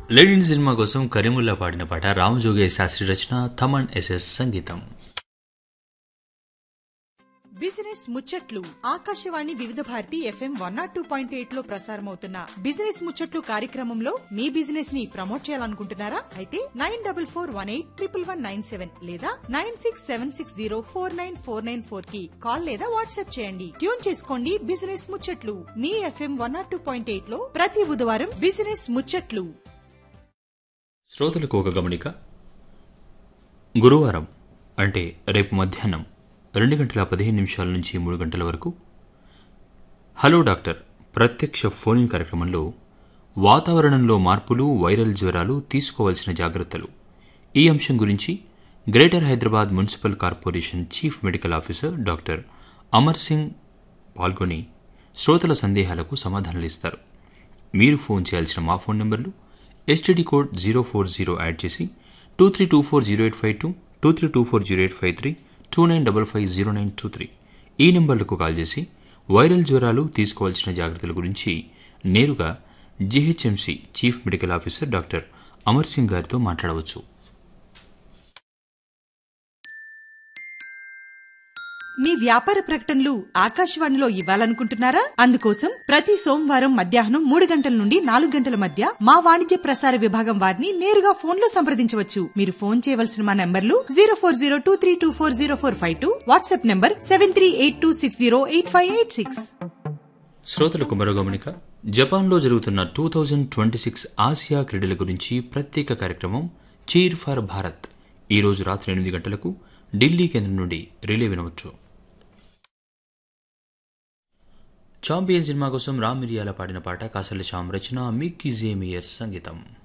లెడిన్ cinema కోసం కరీముల్లా పాడిన పాట రామజోగయ్య శాస్త్రి రచన థమన్ ఎస్ఎస్ సంగీతం బిజినెస్ ముచ్చట్లు Akashvani Vividh Bharati FM one naught two point eight లో ప్రసారమవుతున్న బిజినెస్ ముచ్చట్లు కార్యక్రమంలో మీ బిజినెస్ ని ప్రమోట్ చేయాలనుకుంటున్నారా అయితే nine double four one eight triple one nine seven లేదా nine six seven six zero four nine four nine four కి కాల్ లేదా వాట్సాప్ చేయండి ట్యూన్ చేసుకోండి బిజినెస్ ముచ్చట్లు మీ FM one naught two point eight లో ప్రతి బుధవారం బిజినెస్ ముచ్చట్లు శ్రోతలకు ఒక గమనిక గురువారం అంటే రేపు మధ్యాహ్నం రెండు గంటల పదిహేను నిమిషాల నుంచి మూడు గంటల వరకు హలో డాక్టర్ ప్రత్యక్ష ఫోన్ ఇన్ కార్యక్రమంలో వాతావరణంలో మార్పులు వైరల్ జ్వరాలు తీసుకోవాల్సిన జాగ్రత్తలు ఈ అంశం గురించి greater Hyderabad municipal corporation chief medical officer doctor Amar Singh పాల్గొని శ్రోతల సందేహాలకు సమాధానాలు ఇస్తారు మీరు ఫోన్ చేయాల్సిన మా ఫోన్ నెంబర్లు STD code zero four zero add చేసి two three two four zero eight five two two three two four zero eight five three two nine double five zero nine two three ఈ నెంబర్లకు call చేసి viral జ్వరాలు తీసుకోవాల్సిన జాగ్రత్తల గురించి నేరుగా GHMC chief medical officer doctor Amar Singh గారితో మాట్లాడవచ్చు మీ వ్యాపార ప్రకటనలు ఆకాశవాణిలో ఇవ్వాలనుకుంటున్నారా అందుకోసం ప్రతి సోమవారం మధ్యాహ్నం మూడు గంటల నుండి నాలుగు గంటల మధ్య మా వాణిజ్య ప్రసార విభాగం వారిని నేరుగా ఫోన్ లో సంప్రదించవచ్చు మీరు ఫోన్ చేయవలసిన మా నంబర్లు zero four zero two three two four zero four five two WhatsApp number seven three eight two six zero eight five eight six శ్రోతలకు మరో గమనిక జపాన్లో జరుగుతున్న two thousand twenty six Asia క్రీడల గురించి ప్రత్యేక కార్యక్రమం చీర్ ఫర్ భారత్ ఈ రోజు రాత్రి ఎనిమిది గంటలకు ఢిల్లీ కేంద్రం నుండి రిలే వినవచ్చు చాంపియన్ సినిమా కోసం రామ్ మిరియాల పాడిన పాట కాసల శ్యామ్ రచన మిక్కీ జేమియర్ సంగీతం